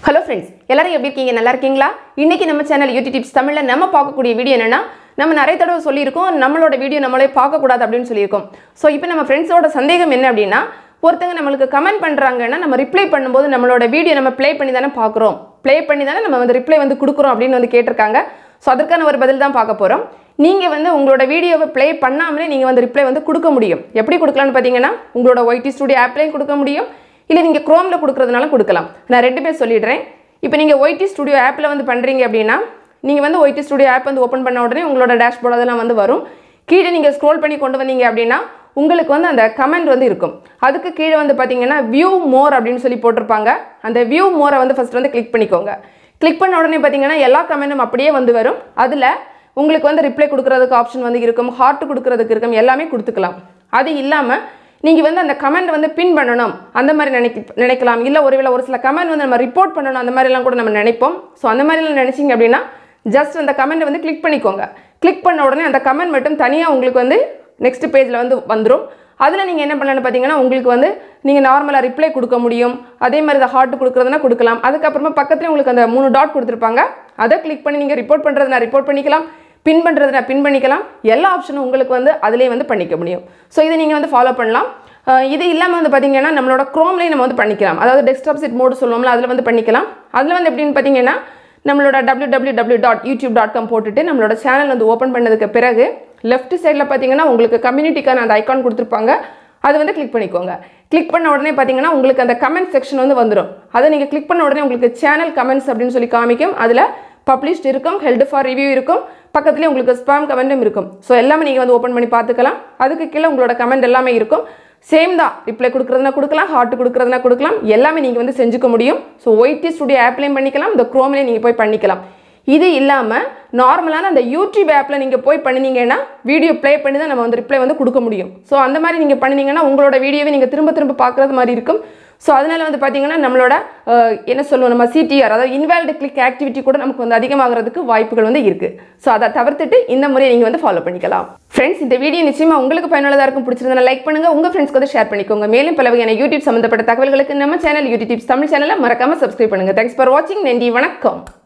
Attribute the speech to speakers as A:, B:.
A: hello friends எல்லாரும் எப்படி இருக்கீங்க நல்லா இருக்கீங்களா இன்னைக்கு நம்ம சேனல் யூடியூப் டிப்ஸ் தமிழில் நம்ம பார்க்கக்கூடிய வீடியோ என்னன்னா நம்ம நிறைய தடவை சொல்லியிருக்கோம் நம்மளோட வீடியோ நம்மளே பார்க்கக்கூடாது அப்படின்னு சொல்லியிருக்கோம் ஸோ இப்போ நம்ம ஃப்ரெண்ட்ஸோட சந்தேகம் என்ன அப்படின்னா ஒருத்தங்க நம்மளுக்கு கமெண்ட் பண்ணுறாங்கன்னா நம்ம ரிப்ளை பண்ணும்போது நம்மளோட வீடியோ நம்ம ப்ளே பண்ணி தானே பார்க்குறோம் ப்ளே பண்ணி தானே நம்ம வந்து ரிப்ளை வந்து கொடுக்குறோம் அப்படின்னு வந்து கேட்டிருக்காங்க ஸோ அதற்கான ஒரு பதில் தான் பார்க்க போகிறோம் நீங்கள் வந்து உங்களோட வீடியோவை ப்ளே பண்ணாமலே நீங்கள் வந்து ரிப்ளை வந்து கொடுக்க முடியும் எப்படி கொடுக்கலாம்னு பார்த்தீங்கன்னா உங்களோட ஒய்டி ஸ்டுடியோ ஆப்லையும் கொடுக்க முடியும் இல்லை நீங்கள் க்ரோமில் கொடுக்குறதுனால கொடுக்கலாம் நான் ரெண்டு பேர் சொல்லிடுறேன் இப்போ நீங்கள் ஒய்டி ஸ்டுடியோ ஆப்பில் வந்து பண்ணுறீங்க அப்படின்னா நீங்கள் வந்து ஒய்டி ஸ்டுடியோ ஆப் வந்து ஓப்பன் பண்ண உடனே உங்களோட டேஷ்போர்ட் அதெல்லாம் வந்து வரும் கீழே நீங்கள் ஸ்க்ரோல் பண்ணி கொண்டு வந்தீங்க அப்படின்னா உங்களுக்கு வந்து அந்த கமெண்ட் வந்து இருக்கும் அதுக்கு கீழே வந்து பார்த்தீங்கன்னா வியூ மோர் அப்படின்னு சொல்லி போட்டிருப்பாங்க அந்த வியூ மோரை வந்து ஃபஸ்ட் வந்து கிளிக் பண்ணிக்கோங்க கிளிக் பண்ண உடனே பார்த்தீங்கன்னா எல்லா கமெண்ட்டும் அப்படியே வந்து வரும் அதில் உங்களுக்கு வந்து ரிப்ளை கொடுக்குறதுக்கு ஆப்ஷன் வந்து இருக்கும் ஹார்ட் கொடுக்குறதுக்கு இருக்கும் எல்லாமே கொடுத்துக்கலாம் அது இல்லாமல் நீங்கள் வந்து அந்த கமெண்ட் வந்து பின் பண்ணணும் அந்த மாதிரி நினைக்க நினைக்கலாம் இல்லை ஒருவேளை ஒரு சில கமெண்ட் வந்து நம்ம ரிப்போர்ட் பண்ணணும் அந்த மாதிரிலாம் கூட நம்ம நினைப்போம் ஸோ அந்த மாதிரிலாம் நினச்சிங்க அப்படின்னா ஜஸ்ட் அந்த கமெண்ட்டை வந்து கிளிக் பண்ணிக்கோங்க கிளிக் பண்ண உடனே அந்த கமெண்ட் மட்டும் தனியாக உங்களுக்கு வந்து நெக்ஸ்ட் பேஜில் வந்து வந்துடும் அதில் நீங்கள் என்ன பண்ணலாம்னு பார்த்தீங்கன்னா உங்களுக்கு வந்து நீங்கள் நார்மலாக ரிப்ளை கொடுக்க முடியும் அதே மாதிரி இந்த ஹார்ட் கொடுக்குறதுனா கொடுக்கலாம் அதுக்கப்புறமா பக்கத்தில் உங்களுக்கு அந்த மூணு டாட் கொடுத்துருப்பாங்க அதை கிளிக் பண்ணி நீங்கள் ரிப்போர்ட் பண்ணுறதுனா ரிப்போர்ட் பண்ணிக்கலாம் பின் பண்ணுறதுனா பின் பண்ணிக்கலாம் எல்லா ஆப்ஷனும் உங்களுக்கு வந்து அதிலே வந்து பண்ணிக்க முடியும் ஸோ இதை நீங்கள் வந்து ஃபாலோ பண்ணலாம் அஹ் இது இல்லாமல் வந்து பார்த்தீங்கன்னா நம்மளோட க்ரோம்லேயும் நம்ம வந்து பண்ணிக்கலாம் அதாவது டெஸ்க்டாப் செட் மோடு சொல்லுவோம்ல அதில் வந்து பண்ணிக்கலாம் அதில் வந்து எப்படின்னு பார்த்தீங்கன்னா நம்மளோட W W W dot YouTube dot com போட்டுட்டு நம்மளோட சேனல் வந்து ஓப்பன் பண்ணதுக்கு பிறகு லெஃப்ட் சைடில் பார்த்தீங்கன்னா உங்களுக்கு கம்யூனிட்டிக்கான அந்த ஐக்கான் கொடுத்துருப்பாங்க அதை வந்து கிளிக் பண்ணிக்கோங்க கிளிக் பண்ண உடனே பார்த்தீங்கன்னா உங்களுக்கு அந்த கமெண்ட் செக்ஷன் வந்து வந்துடும் அதை நீங்கள் கிளிக் பண்ண உடனே உங்களுக்கு சேனல் கமெண்ட்ஸ் அப்படின்னு சொல்லி காமிக்கும் அதில் பப்ளிஷ்ட் இருக்கும் ஹெல்டு ஃபார் ரிவ்யூ இருக்கும் பக்கத்துலேயே உங்களுக்கு ஸ்பாம் கமெண்ட்டும் இருக்கும் ஸோ எல்லாமே நீங்கள் வந்து ஓப்பன் பண்ணி பார்த்துக்கலாம் அதுக்கு கீழே உங்களோட கமெண்ட் எல்லாமே இருக்கும் சேம் தான் ரிப்ளை கொடுக்குறதுனா கொடுக்கலாம் ஹார்ட் கொடுக்குறதுனா கொடுக்கலாம் எல்லாமே நீங்கள் வந்து செஞ்சுக்க முடியும் ஸோ ஒய்டி ஸ்டுடியோ ஆப்லேயும் பண்ணிக்கலாம் இந்த க்ரோம்லேயும் நீங்கள் போய் பண்ணிக்கலாம் இது இல்லாமல் நார்மலான அந்த யூடியூப் ஆப்பில் நீங்கள் போய் பண்ணினீங்கன்னா வீடியோ ப்ளே பண்ணி தான் நம்ம வந்து ரிப்ளை வந்து கொடுக்க முடியும் ஸோ அந்த மாதிரி நீங்கள் பண்ணினீங்கன்னா உங்களோட வீடியோவை நீங்கள் திரும்ப திரும்ப பார்க்குறது மாதிரி இருக்கும் ஸோ அதனால் வந்து பார்த்தீங்கன்னா நம்மளோட அஹ், என்ன சொல்லுவோம் நம்ம சிடிஆர் அதாவது இன்வால்டு கிளிக் ஆக்டிவிட்டி கூட நமக்கு வந்து அதிகமாகிறதுக்கு வாய்ப்புகள் வந்து இருக்குது ஸோ அதை தவிர்த்துட்டு இந்த முறையை நீங்கள் வந்து ஃபாலோ பண்ணிக்கலாம் ஃப்ரெண்ட்ஸ் இந்த வீடியோ நிச்சயமாக உங்களுக்கு பயனுள்ளதாக இருக்கும் பிடிச்சிருந்தா லைக் பண்ணுங்கள் உங்கள் ஃப்ரெண்ட்ஸ்க்கு வந்து ஷேர் பண்ணிக்கோங்க மேலும் பல வகையான யூடியூப் சம்மந்தப்பட்ட தகவல்களுக்கு நம்ம சேனல் யூடியூப் தமிழ் சேனலை மறக்காமல் சப்ஸ்கிரைப் பண்ணுங்கள் தேங்க்ஸ் ஃபார் வாட்சிங் நன்றி வணக்கம்